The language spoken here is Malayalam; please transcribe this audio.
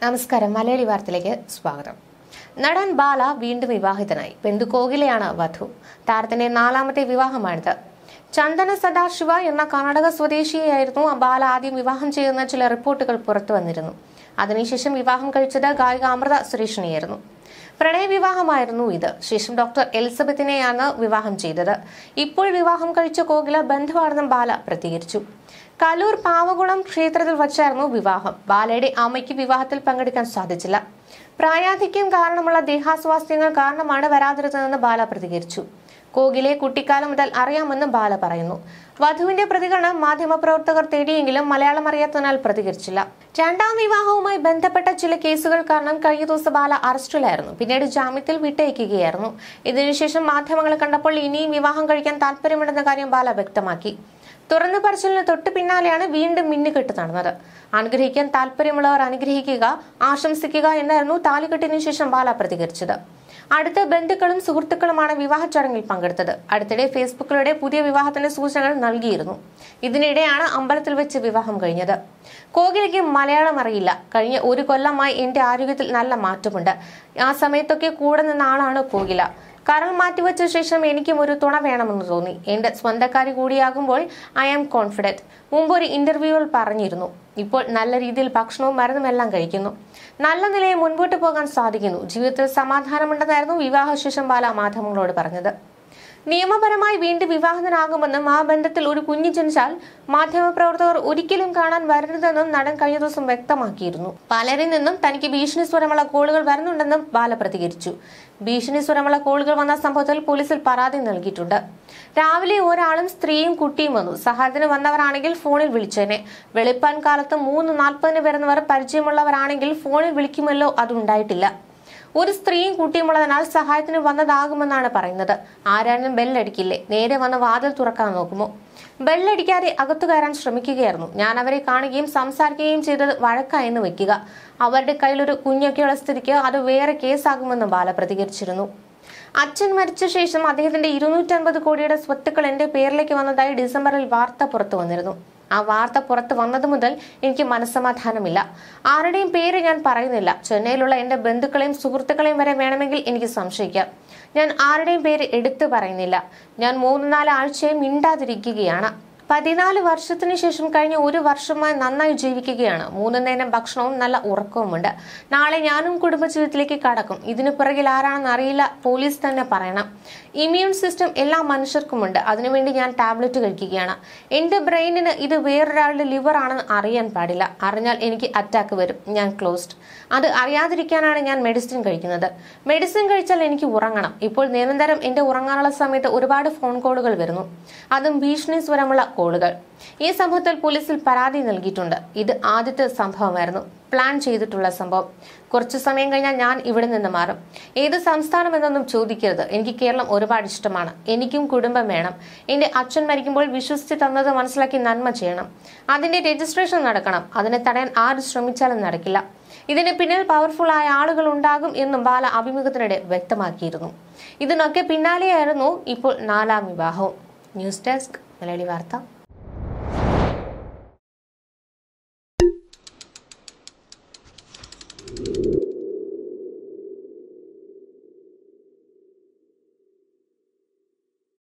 നമസ്കാരം മലയാളി വാർത്തയിലേക്ക് സ്വാഗതം നടൻ ബാല വീണ്ടും വിവാഹിതനായി ബന്ധു കോകിലയാണ് വധു താരത്തിന്റെ നാലാമത്തെ വിവാഹമാണിത് ചന്ദന സദാശിവ എന്ന കർണാടക സ്വദേശിയായിരുന്നു ബാല ആദ്യം വിവാഹം ചെയ്യുന്ന ചില റിപ്പോർട്ടുകൾ പുറത്തു വന്നിരുന്നു അതിനുശേഷം വിവാഹം കഴിച്ചത് ഗായിക അമൃത സുരേഷിനെയായിരുന്നു പ്രണയ വിവാഹമായിരുന്നു ഇത് ശേഷം ഡോക്ടർ എലിസബത്തിനെയാണ് വിവാഹം ചെയ്തത് ഇപ്പോൾ വിവാഹം കഴിച്ച കോകില ബന്ധുവാണെന്നും ബാല പ്രതികരിച്ചു കലൂർ പാവകുളം ക്ഷേത്രത്തിൽ വച്ചായിരുന്നു വിവാഹം ബാലയുടെ അമ്മയ്ക്ക് വിവാഹത്തിൽ പങ്കെടുക്കാൻ സാധിച്ചില്ല പ്രായാധിക്യം കാരണമുള്ള ദേഹാസ്വാസ്ഥ്യങ്ങൾ കാരണമാണ് വരാതിരുന്നതെന്ന് ബാല പ്രതികരിച്ചു കോകിലെ കുട്ടിക്കാലം മുതൽ അറിയാമെന്ന് ബാല പറയുന്നു വധുവിന്റെ പ്രതികരണം മാധ്യമപ്രവർത്തകർ തേടിയെങ്കിലും മലയാളം അറിയാത്തതിനാൽ പ്രതികരിച്ചില്ല രണ്ടാം വിവാഹവുമായി ബന്ധപ്പെട്ട ചില കേസുകൾ കാരണം കഴിഞ്ഞ ദിവസം ബാല അറസ്റ്റിലായിരുന്നു പിന്നീട് ജാമ്യത്തിൽ വിട്ടയക്കുകയായിരുന്നു ഇതിനുശേഷം മാധ്യമങ്ങളെ കണ്ടപ്പോൾ ഇനിയും വിവാഹം കഴിക്കാൻ താല്പര്യമുണ്ടെന്ന കാര്യം ബാല വ്യക്തമാക്കി തുറന്നു പറച്ചിലിന് തൊട്ട് പിന്നാലെയാണ് വീണ്ടും മിന്നുകെട്ട് നടന്നത് അനുഗ്രഹിക്കാൻ താല്പര്യമുള്ളവർ അനുഗ്രഹിക്കുക ആശംസിക്കുക എന്നായിരുന്നു താലികെട്ടിനു ശേഷം ബാല പ്രതികരിച്ചത് അടുത്ത ബന്ധുക്കളും സുഹൃത്തുക്കളുമാണ് വിവാഹ ചടങ്ങിൽ പങ്കെടുത്തത് അടുത്തിടെ ഫേസ്ബുക്കിലൂടെ പുതിയ വിവാഹത്തിന്റെ സൂചനകൾ നൽകിയിരുന്നു ഇതിനിടെയാണ് അമ്പലത്തിൽ വെച്ച് വിവാഹം കഴിഞ്ഞത് കോകിലയ്ക്ക് മലയാളം അറിയില്ല കഴിഞ്ഞ ഒരു കൊല്ലമായി എന്റെ ആരോഗ്യത്തിൽ നല്ല മാറ്റമുണ്ട് ആ സമയത്തൊക്കെ കൂടെ നിന്ന ആളാണ് കോകില കരൾ മാറ്റിവെച്ച ശേഷം എനിക്കും ഒരു തുണ വേണമെന്ന് തോന്നി എന്റെ സ്വന്തക്കാരി കൂടിയാകുമ്പോൾ ഐ ആം കോൺഫിഡന്റ് മുമ്പ് ഒരു ഇന്റർവ്യൂവിൽ പറഞ്ഞിരുന്നു ഇപ്പോൾ നല്ല രീതിയിൽ ഭക്ഷണവും മരുന്നും എല്ലാം കഴിക്കുന്നു നല്ല നിലയിൽ മുൻപോട്ട് പോകാൻ സാധിക്കുന്നു ജീവിതത്തിൽ സമാധാനമുണ്ടെന്നായിരുന്നു വിവാഹശേഷം ബാല മാധ്യമങ്ങളോട് പറഞ്ഞത് നിയമപരമായി വീണ്ടും വിവാഹിതനാകുമെന്നും ആ ബന്ധത്തിൽ ഒരു കുഞ്ഞ് ജനിച്ചാൽ മാധ്യമപ്രവർത്തകർ ഒരിക്കലും കാണാൻ വരരുതെന്നും നടൻ കഴിഞ്ഞ ദിവസം വ്യക്തമാക്കിയിരുന്നു പലരിൽ നിന്നും തനിക്ക് ഭീഷണി സ്വരമുള്ള കോളുകൾ വരുന്നുണ്ടെന്നും ബാല പ്രതികരിച്ചു ഭീഷണി സ്വരമുള്ള കോളുകൾ വന്ന സംഭവത്തിൽ പോലീസിൽ പരാതി നൽകിയിട്ടുണ്ട് രാവിലെ ഒരാളും സ്ത്രീയും കുട്ടിയും വന്നു സഹായത്തിന് വന്നവരാണെങ്കിൽ ഫോണിൽ വിളിച്ചേനെ വെളുപ്പാൻ കാലത്ത് മൂന്ന് നാൽപ്പതിന് വരുന്നവർ പരിചയമുള്ളവരാണെങ്കിൽ ഫോണിൽ വിളിക്കുമല്ലോ അതുണ്ടായിട്ടില്ല ഒരു സ്ത്രീയും കുട്ടിയുമുള്ളതിനാൽ സഹായത്തിന് വന്നതാകുമെന്നാണ് പറയുന്നത് ആരാനും ബെല്ലടിക്കില്ലേ നേരെ വന്ന് വാതിൽ തുറക്കാൻ നോക്കുമോ ബെല്ലടിക്കാതെ അകത്തു കയറാൻ ശ്രമിക്കുകയായിരുന്നു ഞാൻ അവരെ കാണുകയും സംസാരിക്കുകയും ചെയ്തത് വഴക്കായെന്ന് വെക്കുക അവരുടെ കയ്യിലൊരു കുഞ്ഞൊക്കെയുള്ള സ്ഥിതിക്ക് അത് വേറെ കേസാകുമെന്ന് ബാല പ്രതികരിച്ചിരുന്നു അച്ഛൻ മരിച്ച ശേഷം അദ്ദേഹത്തിന്റെ ഇരുന്നൂറ്റൻപത് കോടിയുടെ സ്വത്തുക്കൾ എന്റെ പേരിലേക്ക് വന്നതായി ഡിസംബറിൽ വാർത്ത പുറത്തു വന്നിരുന്നു ആ വാർത്ത പുറത്തു വന്നത് മുതൽ എനിക്ക് മനസ്സമാധാനമില്ല ആരുടെയും പേര് ഞാൻ പറയുന്നില്ല ചെന്നൈയിലുള്ള എന്റെ ബന്ധുക്കളെയും സുഹൃത്തുക്കളെയും വരെ വേണമെങ്കിൽ എനിക്ക് സംശയിക്കാം ഞാൻ ആരുടെയും പേര് എടുത്തു പറയുന്നില്ല ഞാൻ മൂന്ന് നാല് ആഴ്ചയും മിണ്ടാതിരിക്കുകയാണ് പതിനാല് വർഷത്തിന് ശേഷം കഴിഞ്ഞ ഒരു വർഷമായി നന്നായി ജീവിക്കുകയാണ് മൂന്ന് നേരം ഭക്ഷണവും നല്ല ഉറക്കവുമുണ്ട് നാളെ ഞാനും കുടുംബജീവിതത്തിലേക്ക് കടക്കും ഇതിനു പിറകിൽ ആരാണെന്ന് അറിയില്ല പോലീസ് തന്നെ പറയണം ഇമ്മ്യൂൺ സിസ്റ്റം എല്ലാ മനുഷ്യർക്കുമുണ്ട് അതിനുവേണ്ടി ഞാൻ ടാബ്ലറ്റ് കഴിക്കുകയാണ് എന്റെ ബ്രെയിനിന് ഇത് വേറൊരാളുടെ ലിവർ ആണെന്ന് അറിയാൻ പാടില്ല അറിഞ്ഞാൽ എനിക്ക് അറ്റാക്ക് വരും ഞാൻ ക്ലോസ്ഡ് അത് അറിയാതിരിക്കാനാണ് ഞാൻ മെഡിസിൻ കഴിക്കുന്നത് മെഡിസിൻ കഴിച്ചാൽ എനിക്ക് ഉറങ്ങണം ഇപ്പോൾ നിരന്തരം എന്റെ ഉറങ്ങാനുള്ള സമയത്ത് ഒരുപാട് ഫോൺ കോളുകൾ വരുന്നു അതും ഭീഷണി സ്വരമുള്ള കോളുകൾ ഈ സംഭവത്തിൽ പോലീസിൽ പരാതി നൽകിയിട്ടുണ്ട് ഇത് ആദ്യത്തെ സംഭവമായിരുന്നു പ്ലാൻ ചെയ്തിട്ടുള്ള സംഭവം കുറച്ചു സമയം കഴിഞ്ഞാൽ ഞാൻ ഇവിടെ നിന്ന് മാറും ഏത് സംസ്ഥാനം എന്നൊന്നും ചോദിക്കരുത് എനിക്ക് കേരളം ഒരുപാട് ഇഷ്ടമാണ് എനിക്കും കുടുംബം വേണം എന്റെ അച്ഛൻ മരിക്കുമ്പോൾ വിശ്വസിച്ച് തന്നത് മനസ്സിലാക്കി നന്മ ചെയ്യണം അതിന്റെ രജിസ്ട്രേഷൻ നടക്കണം അതിനെ തടയാൻ ആര് ശ്രമിച്ചാലും നടക്കില്ല ഇതിന് പിന്നിൽ പവർഫുൾ ആയ ആളുകൾ ഉണ്ടാകും എന്നും ബാല അഭിമുഖത്തിനിടെ വ്യക്തമാക്കിയിരുന്നു ഇതിനൊക്കെ പിന്നാലെയായിരുന്നു ഇപ്പോൾ നാലാം വിവാഹവും ന്യൂസ് ഡെസ്ക് മലയാളി വാർത്ത